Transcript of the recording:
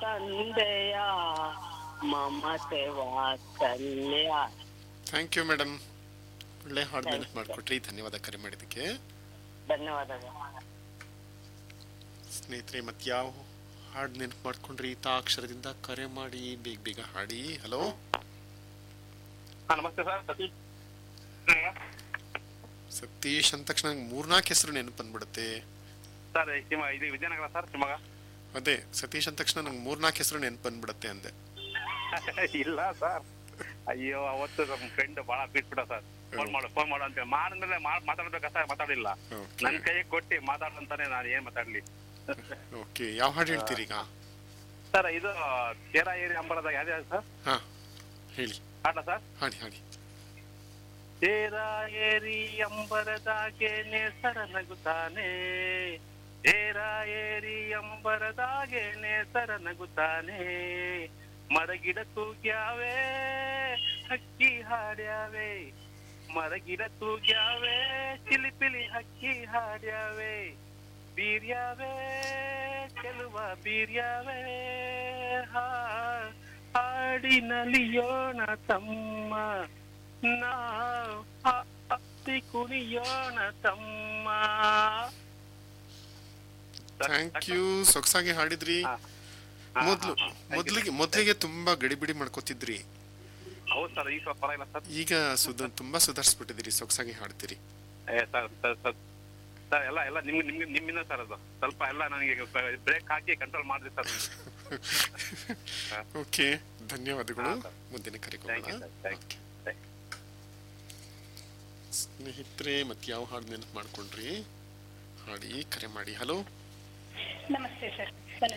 ತಂದೆಯ ಮಮತೆ ವಾತ್ಸಲ್ಯ ಥ್ಯಾಂಕ್ ಯು ಮೇಡಮ್ ಒಳ್ಳೆ ಹಾಡು ನೆನಪು ಮಾಡಿಕೊಟ್ರಿ ಧನ್ಯವಾದ ಕರೆ ಮಾಡಿದ್ದಕ್ಕೆ ಧನ್ಯವಾದಗಳು ಸ್ನೇಹಿತರೆ ಮತ್ತೆ ಯಾವ ಹಾಡು ನೆನಪು ಮಾಡ್ಕೊಂಡ್ರಿ ತಾ ಅಕ್ಷರದಿಂದ ಕರೆ ಮಾಡಿ ಬೇಗ ಬೇಗ ಹಾಡಿ ಹಲೋ ಹಾ ನಮಸ್ತೆ ಸರ್ ಸತೀಶ್ ಸತೀಶ್ ಅಂದ ತಕ್ಷಣ ನಂಗೆ ಮೂರ್ನಾಲ್ಕು ಹೆಸರು ನೆನಪು ಬಂದ್ಬಿಡುತ್ತೆ ಸರ್ ಶಿವ ಇದು ವಿಜಯನಗರ ಸರ್ ಶಿವಮೊಗ್ಗ ಅದೇ ಸತೀಶ್ ಅಂದ ತಕ್ಷಣ ನಂಗೆ ಮೂರ್ನಾಲ್ಕು ಹೆಸರು ನೆನಪು ಬಂದ್ಬಿಡುತ್ತೆ ಅಂದೆ ಇಲ್ಲ ಸರ್ ಅಯ್ಯೋ ಅವತ್ತು ನಮ್ಮ ಫ್ರೆಂಡ್ ಬಹಳ ಬಿಟ್ಬಿಟ್ಟ ಸರ್ ಫೋನ್ ಮಾಡು ಫೋನ್ ಮಾಡು ಅಂತ ಮಾಡಿದ್ಮೇಲೆ ಮಾತಾಡ್ಬೇಕಾ ಸರ್ ಮಾತಾಡಿಲ್ಲ ಓಕೆ ನನ್ ಕೈ ಕೊಟ್ಟಿ ಮಾತಾಡಂತಾನೆ ನಾನು ಏನ್ ಮಾತಾಡ್ಲಿ ಓಕೆ ಯಾವ ಹಾಡು ಹೇಳ್ತೀರಿ ಈಗ ಸರ್ ಇದು ತೇರ ಏರಿ ಅಂಬಲದಾಗ ಯಾವ್ದು ಯಾವ್ದು ಸರ್ ಹಾ ಹೇಳಿ ಆಟ ಸರ್ ಹಾಡಿ ಹಾಡಿ ತೇರ ಏರಿ ಅಂಬರದಾಗೇನೆ ಸರ ನಗುತ್ತಾನೆ ತೇರ ಏರಿ ಅಂಬರದಾಗೇನೆ ಸರ ನಗುತ್ತಾನೆ ಮರಗಿಡ ತೂಗ್ಯಾವೆ ಹಕ್ಕಿ ಹಾಡ್ಯಾವೆ ಮರಗಿಡ ತೂಗ್ಯಾವೆ ಚಿಲಿಪಿಲಿ ಹಕ್ಕಿ ಹಾಡ್ಯಾವೆ ಬೀರ್ಯಾವೆ ಚೆಲುವ ಬೀರ್ಯಾವೆ ಹಾ ಹಾಡಿನಲಿಯೋಣ ತಮ್ಮ ನಾವು ಹತ್ತಿ ಕುಣಿಯೋಣ ತಮ್ಮ ಥ್ಯಾಂಕ್ ಯು ಸೊಗಸಾಗಿ ಹಾಡಿದ್ರಿ ಹಾ. ಹಾ, ಮೊದ್ಲು ಹಾ, ಹಾ. Thank you. ಮೊದ್ಲಿಗೆ ಮೊದ್ಲಿಗೆ ತುಂಬಾ ಗಡಿಬಿಡಿ ಮಾಡ್ಕೋತಿದ್ರಿ ಹೌದು ಸರ್ ಈಗ ಸ್ವಲ್ಪ ಪರವಾಗಿಲ್ಲ ಸರ್ ಈಗ ಸುಧ ತುಂಬಾ ಸುಧಾರಿಸ್ಬಿಟ್ಟಿದ್ದೀರಿ ಸೊಗಸಾಗಿ ಹಾಡ್ತೀರಿ ಏ ಸರ್ ಸರ್ ಸರ್ ಸರ್ ಎಲ್ಲ ಎಲ್ಲ ನಿಮ್ಗೆ ನಿಮ್ಗೆ ನಿಮ್ಮಿಂದ ಸರ್ ಅದು ಸ್ವಲ್ಪ ಎಲ್ಲ ನನಗೆ ಬ್ರೇಕ್ ಹಾಕಿ ಕಂಟ್ರೋಲ್ ಮಾಡಿದೆ ಸರ್ ಓಕೆ ಧನ್ಯವಾದಗಳು ಹಾ, ಸರ್. ಮುಂದಿನ ಕರೆ ಥ್ಯಾಂಕ್ ಯು ಕೊಡೋಣ sir thank you thank you ಸ್ನೇಹಿತರೆ ಮತ್ತೆ ಯಾವ ಹಾಡು ನೆನಪು ಮಾಡ್ಕೊಂಡ್ರಿ ಹಾಡಿ ಕರೆ ಮಾಡಿ ಹಲೋ ನಮಸ್ತೆ ಸರ್